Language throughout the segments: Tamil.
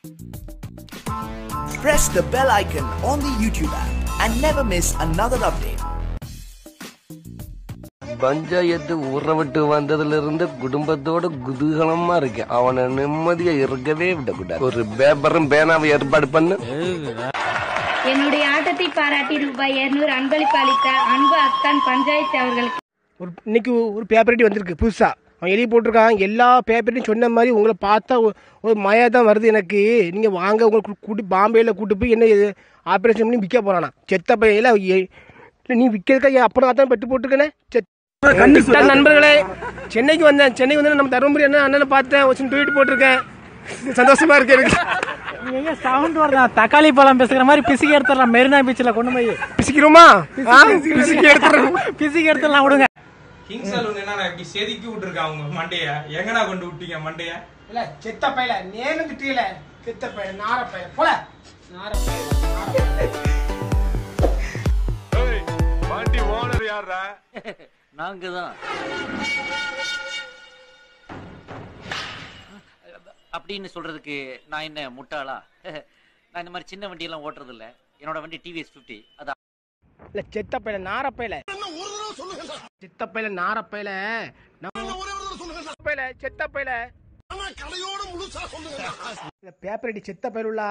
Press the bell icon on the YouTube app and never miss another update. Panchayat ஊற விட்டு வந்ததுல இருந்து குடும்பத்தோட குதூகலமா இருக்கு அவனை நிம்மதியா இருக்கவே விடக்கூடாது ஒரு பேப்பரும் பேனாவை ஏற்பாடு பண்ணு என்னுடைய ஆட்டத்தை பாராட்டி ரூபாய் இருநூறு அன்பளிப்பு அளித்த அன்பு அத்தான் பஞ்சாயத்து அவர்களுக்கு ஒரு இன்னைக்கு ஒரு பேப்பரேட்டி வந்திருக்கு புதுசா அவன் எழுதி போட்டிருக்கான் எல்லா பேப்பரையும் சொன்ன மாதிரி உங்களை பார்த்தா ஒரு- ஒரு மயா தான் வருது எனக்கு நீங்க வாங்க உங்களுக்கு கூட்டி பாம்பேல கூட்டு போய் என்ன இது ஆப்ரேஷன் பண்ணி விற்க போறானா செத்த பையில நீ விற்கிறதுக்கா அப்புறம் தான் பெட்டு போட்டுருக்கனே செத்த நண்பர்களே சென்னைக்கு வந்தேன் சென்னைக்கு வந்து நம்ம தருமபுரி அண்ணன் அண்ணனை பார்த்தேன் ஒரு ட்வீட் போட்டிருக்கேன் சந்தோஷமா இருக்கு எனக்கு எங்க சவுண்ட் வருதா தக்காளி பழம் பேசுகிற மாதிரி பிசிக்கி எடுத்துடலாம் மெரினா பீச்சில் கொண்டு போய் பிசிக்கிறோமா ஆ, பிசிக்கி எடுத்துறோம் பிசிக்கி எடுத்துடலாம் விடுங்க கிங் சலூன் என்னடா இப்படி செதுக்கி விட்டுருக்கான் உங்க மண்டைய எங்கடா கொண்டு விட்டீங்க மண்டைய இல்ல செத்த பையல நேரம் திட்டியல செத்த பையல நார பையல போல நார பையல நாங்க தான் அப்படின்னு சொல்றதுக்கு நான் என்ன முட்டாளா நான் இந்த மாதிரி சின்ன வண்டியெல்லாம் ஓட்டுறது இல்ல என்னோட வண்டி டிவிஎஸ் பிப்டி அது இல்ல செத்த பையல நார பையல செத்த பையல நார பையல பையல செத்த பையல இந்த பேப்பர் அடி செத்த பையலுள்ளா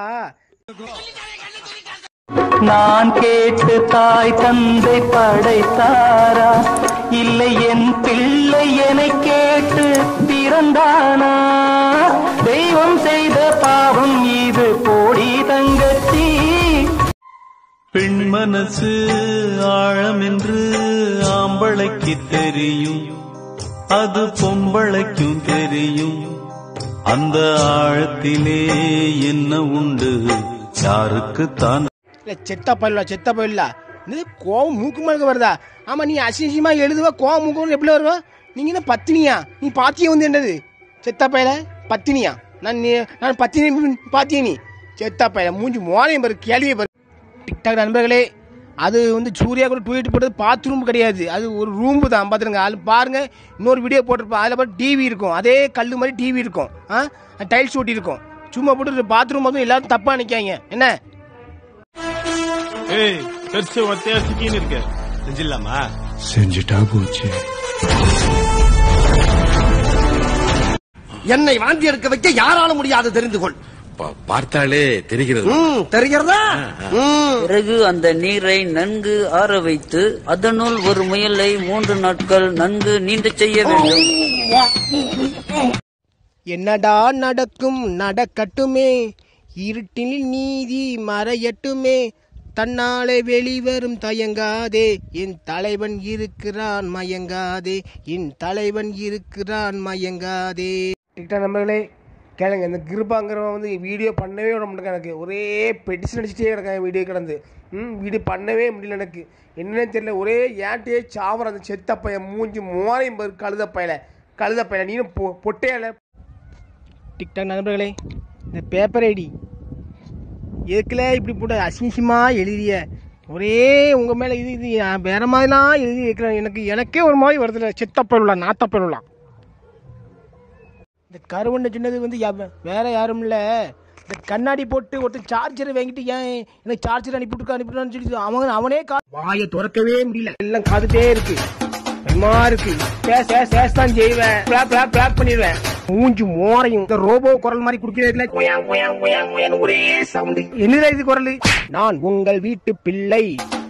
நான் கேட்டு தாய் தந்தை படைத்தாரா இல்லை என் பிள்ளை என்னை கேட்டு பிறந்தானா தெய்வம் செய்த பாவம் இது போடி தங்கச்சி பெண் மனசு ஆழம் என்று ஆம்பளைக்கு தெரியும் அது பொம்பளைக்கும் தெரியும் அந்த ஆழத்திலே என்ன உண்டு யாருக்கு தான் இல்ல செத்த பையலா செத்த பையலா இது கோவம் மூக்கு மேல வருதா ஆமா நீ அசிங்கமா எழுதுவ கோவம் மூக்கு எப்படி வருவ நீங்க என்ன பத்தினியா நீ பாத்திய வந்து என்னது செத்த பையல பத்தினியா நான் நீ நான் பத்தினி பாத்திய நீ செத்த பையல மூஞ்சி மோனையும் பாரு கேள்வியை பாரு டிக்டாக் நண்பர்களே அது வந்து சூர்யா கூட ட்வீட் போட்டது பாத்ரூம் கிடையாது அது ஒரு ரூம் தான் பார்த்துருங்க அது பாருங்க இன்னொரு வீடியோ போட்டிருப்போம் அதில் பார்த்து டிவி இருக்கும் அதே கல் மாதிரி டிவி இருக்கும் ஆ டைல்ஸ் ஒட்டி இருக்கும் சும்மா போட்டு பாத்ரூம் அதுவும் எல்லாரும் தப்பா நிற்காங்க என்ன ஏய் பெருசு ஒத்தையா சிக்கின்னு இருக்க செஞ்சிடலாமா என்னை வாந்தி எடுக்க வைக்க யாரால முடியாது தெரிந்து கொள் பார்த்தாலே தெரிகிறது ம், தெரிகிறதா ம். பிறகு அந்த நீரை நன்கு ஆற வைத்து அதனுள் ஒரு முயலை மூன்று நாட்கள் நன்கு நீண்ட செய்ய வேண்டும் என்னடா நடக்கும் நடக்கட்டுமே இருட்டில் நீதி மறையட்டுமே தன்னாலே வெளிவரும் தயங்காதே என் தலைவன் இருக்கிறான் மயங்காதே என் தலைவன் இருக்கிறான் மயங்காதே டிக்டாக் நம்பர்களே கேளுங்க இந்த கிருபாங்கிறவன் வந்து வீடியோ பண்ணவே விட மாட்டேங்க எனக்கு ஒரே பெட்டிஷன் அடிச்சுட்டே கிடக்கேன் வீடியோ கிடந்து ம் வீடியோ பண்ணவே முடியல எனக்கு என்னன்னு தெரியல ஒரே ஏன்ட்டே சாவர அந்த செத்த பையன் மூஞ்சி மோரையும் பாரு கழுத பயல கழுத பயல நீனும் பொ- பொட்டையால டிக்டாக் நண்பர்களே இந்த பேப்பர் ஐடி எதுக்குல இப்படி போட்டு அசிங்கமா எழுதிய ஒரே உங்க மேல இது இது நான் வேற மாதிரிலாம் எழுதி வைக்கிறேன் எனக்கு எனக்கே ஒரு மாதிரி வருதுல செத்தப்பருளா நாத்தப்பருளா இந்த கருவண்டை சின்னது வந்து யா- வேற யாரும் இல்ல இந்த கண்ணாடி போட்டு ஒருத்தர் சார்ஜர் வாங்கிட்டு ஏன் எனக்கு சார்ஜர் அனுப்பிட்டு அனுப்பிட்டான்னு சொல்லி அவன் அவனே கா- வாயை திறக்கவே முடியல எல்லாம் காதுட்டே இருக்கு பயமா இருக்கு பேச பேச பேச தான் செய்வேன் பிளாக் பிளாக் பிளாக் பண்ணிடுவேன் மூஞ்சி மோரையும் இந்த ரோபோ குரல் மாதிரி குடிக்கிறதுல ஒரே சவுண்ட் என்னடா இது குரல் நான் உங்கள் வீட்டு பிள்ளை